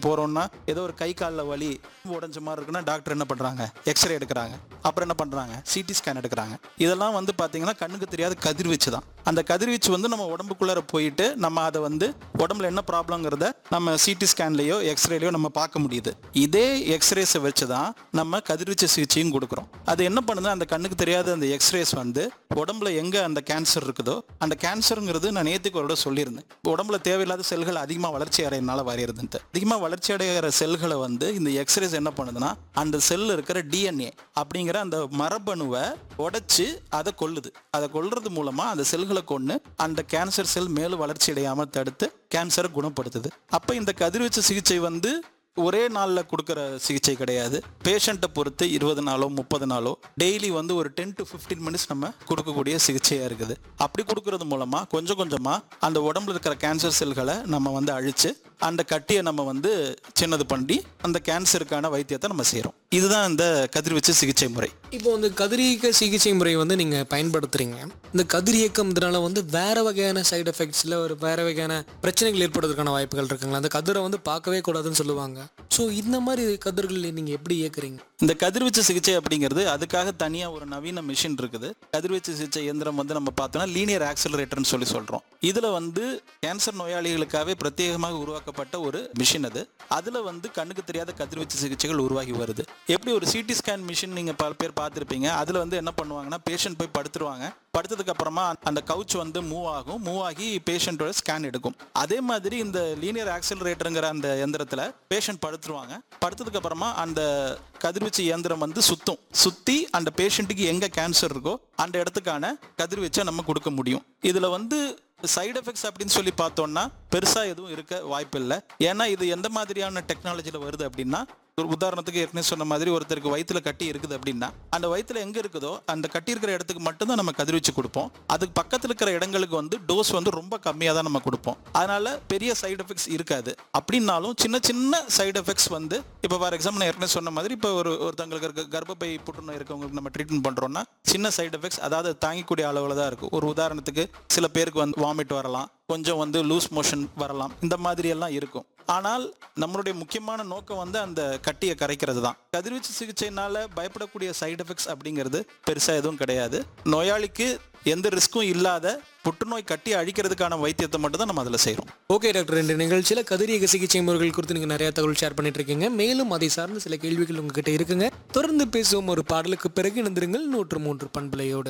போறோம்னா ஏதோ ஒரு கை காலில் வலி உடஞ்ச மாதிரி இருக்குன்னா டாக்டர் என்ன பண்றாங்க எக்ஸ்ரே எடுக்கிறாங்க அப்புறம் என்ன பண்றாங்க சிடி ஸ்கேன் எடுக்கிறாங்க இதெல்லாம் வந்து பாத்தீங்கன்னா கண்ணுக்கு தெரியாத கதிர்வீச்சு தான் அந்த கதிர்வீச்சு வந்து நம்ம உடம்புக்குள்ளார போயிட்டு நம்ம அதை வந்து உடம்புல என்ன ப்ராப்ளங்கிறத நம்ம சிடி ஸ்கேன்லயோ எக்ஸ்ரேலையோ நம்ம பார்க்க முடியுது இதே எக்ஸ்ரேஸை வச்சு தான் நம்ம கதிர்வீச்சு சிகிச்சையும் கொடுக்குறோம் அது என்ன பண்ணுது அந்த கண்ணுக்கு தெரியாத அந்த எக்ஸ்ரேஸ் வந்து உடம்புல எங்க அந்த கேன்சர் இருக்குதோ அந்த கேன்சருங்கிறது நான் நேற்றுக்கு ஒரு சொல்லியிருந்தேன் உடம்புல தேவையில்லாத செல்கள் அதிகமாக வளர்ச்சி அடையினால வரையிறதுன்ட்டு அதிகமாக வளர்ச்சி அடைகிற செல்களை வந்து இந்த எக்ஸ்ரேஸ் என்ன பண்ணுதுன்னா அந்த செல் இருக்கிற டிஎன்ஏ அப்படிங்கிற அந்த மரபணுவை உடைச்சு அதை கொல்லுது அதை கொல்றது மூலமா அந்த செல்களை கொண்டு அந்த கேன்சர் செல் மேலும் வளர்ச்சி அடையாம தடுத்து கேன்சரை குணப்படுத்துது அப்ப இந்த கதிர்வீச்சு சிகிச்சை வந்து ஒரே நாளில் கொடுக்குற சிகிச்சை கிடையாது பேஷண்ட்டை பொறுத்து இருபது நாளோ முப்பது நாளோ டெய்லி வந்து ஒரு டென் டு ஃபிஃப்டீன் மினிட்ஸ் நம்ம கொடுக்கக்கூடிய சிகிச்சையாக இருக்குது அப்படி கொடுக்கறது மூலமாக கொஞ்சம் கொஞ்சமாக அந்த உடம்புல இருக்கிற கேன்சர் செல்களை நம்ம வந்து அழித்து அந்த கட்டியை நம்ம வந்து சின்னது பண்ணி அந்த கேன்சருக்கான வைத்தியத்தை நம்ம செய்கிறோம் இதுதான் இந்த கதிர்வீச்சு சிகிச்சை முறை இப்போ வந்து கதிரியக்க சிகிச்சை முறை வந்து நீங்க பயன்படுத்துறீங்க இந்த கதிரியக்கம் இதனால வந்து வேற வகையான சைடு எஃபெக்ட்ஸ் இல்ல ஒரு வேற வகையான பிரச்சனைகள் ஏற்படுறதுக்கான வாய்ப்புகள் இருக்குங்களா அந்த கதிரை வந்து பார்க்கவே கூடாதுன்னு சொல்லுவாங்க ஸோ இந்த மாதிரி கதிர்களை நீங்க எப்படி இயக்குறீங்க இந்த கதிர்வீச்சு சிகிச்சை அப்படிங்கிறது அதுக்காக தனியாக ஒரு நவீன மிஷின் இருக்குது கதிர்வீச்சு சிகிச்சை இயந்திரம் வந்து நம்ம பார்த்தோம்னா லீனியர் ஆக்சலரேட்டர்னு சொல்லி சொல்கிறோம் இதில் வந்து கேன்சர் நோயாளிகளுக்காகவே பிரத்யேகமாக உருவாக்கப்பட்ட ஒரு மிஷின் அது அதில் வந்து கண்ணுக்கு தெரியாத கதிர்வீச்சு சிகிச்சைகள் உருவாகி வருது எப்படி ஒரு சிடி ஸ்கேன் மிஷின் நீங்கள் பல பேர் பார்த்துருப்பீங்க அதில் வந்து என்ன பண்ணுவாங்கன்னா பேஷண்ட் போய் படுத்துருவாங்க படுத்ததுக்கு அப்புறமா அந்த கவுச் வந்து மூவ் ஆகும் மூவ் ஆகி பேஷண்ட்டோட ஸ்கேன் எடுக்கும் அதே மாதிரி இந்த லீனியர் ஆக்சலரேட்டருங்கிற அந்த எந்திரத்தில் பேஷண்ட் படுத்துருவாங்க படுத்ததுக்கு அப்புறமா அந்த கதிர்வீச்சு இயந்திரம் வந்து சுத்தும் சுத்தி அந்த பேஷண்ட்டுக்கு எங்க கேன்சர் இருக்கோ அந்த இடத்துக்கான கதிர்வீச்சை நம்ம கொடுக்க முடியும் இதுல வந்து சைடு எஃபெக்ட்ஸ் அப்படின்னு சொல்லி பார்த்தோம்னா பெருசா எதுவும் இருக்க வாய்ப்பு இல்லை ஏன்னா இது எந்த மாதிரியான டெக்னாலஜியில் வருது அப்படின்னா ஒரு உதாரணத்துக்கு ஏற்கனவே சொன்ன மாதிரி ஒருத்தருக்கு வயித்துல கட்டி இருக்குது அப்படின்னா அந்த வயித்துல எங்க இருக்குதோ அந்த கட்டி இருக்கிற இடத்துக்கு மட்டும்தான் நம்ம கதிர்வீச்சு கொடுப்போம் அதுக்கு பக்கத்துல இருக்கிற இடங்களுக்கு வந்து டோஸ் வந்து ரொம்ப கம்மியாக தான் நம்ம கொடுப்போம் அதனால பெரிய சைடு எஃபெக்ட்ஸ் இருக்காது அப்படின்னாலும் சின்ன சின்ன சைடு எஃபெக்ட்ஸ் வந்து இப்போ ஃபார் எக்ஸாம்பிள் நான் ஏற்கனவே சொன்ன மாதிரி இப்போ ஒரு ஒருத்தங்களுக்கு இருக்க கர்ப்பப்பை புற்றுநோய் இருக்கவங்களுக்கு நம்ம ட்ரீட்மெண்ட் பண்றோம்னா சின்ன சைடு எஃபெக்ட்ஸ் அதாவது தாங்கிக்கூடிய அளவில் தான் இருக்கும் ஒரு உதாரணத்துக்கு சில பேருக்கு வந்து வாமிட் வரலாம் கொஞ்சம் வந்து லூஸ் மோஷன் வரலாம் இந்த மாதிரி எல்லாம் இருக்கும் ஆனால் நம்மளுடைய முக்கியமான நோக்கம் வந்து அந்த கட்டியை கரைக்கிறது தான் கதிர்வீச்சு சிகிச்சைனால பயப்படக்கூடிய சைடு எஃபெக்ட்ஸ் அப்படிங்கிறது பெருசா எதுவும் கிடையாது நோயாளிக்கு எந்த ரிஸ்க்கும் இல்லாத புற்றுநோய் கட்டி அழிக்கிறதுக்கான வைத்தியத்தை மட்டும் தான் நம்ம அதில் செய்கிறோம் ஓகே டாக்டர் இந்த நிகழ்ச்சியில் கதிரியக்க சிகிச்சை முறைகள் குறித்து நீங்கள் நிறைய தகவல் ஷேர் பண்ணிட்டு இருக்கீங்க மேலும் அதை சார்ந்த சில கேள்விகள் உங்ககிட்ட இருக்குங்க தொடர்ந்து பேசுவோம் ஒரு பாடலுக்கு பிறகு இணைந்திருங்கள் நூற்று மூன்று பண்பலையோடு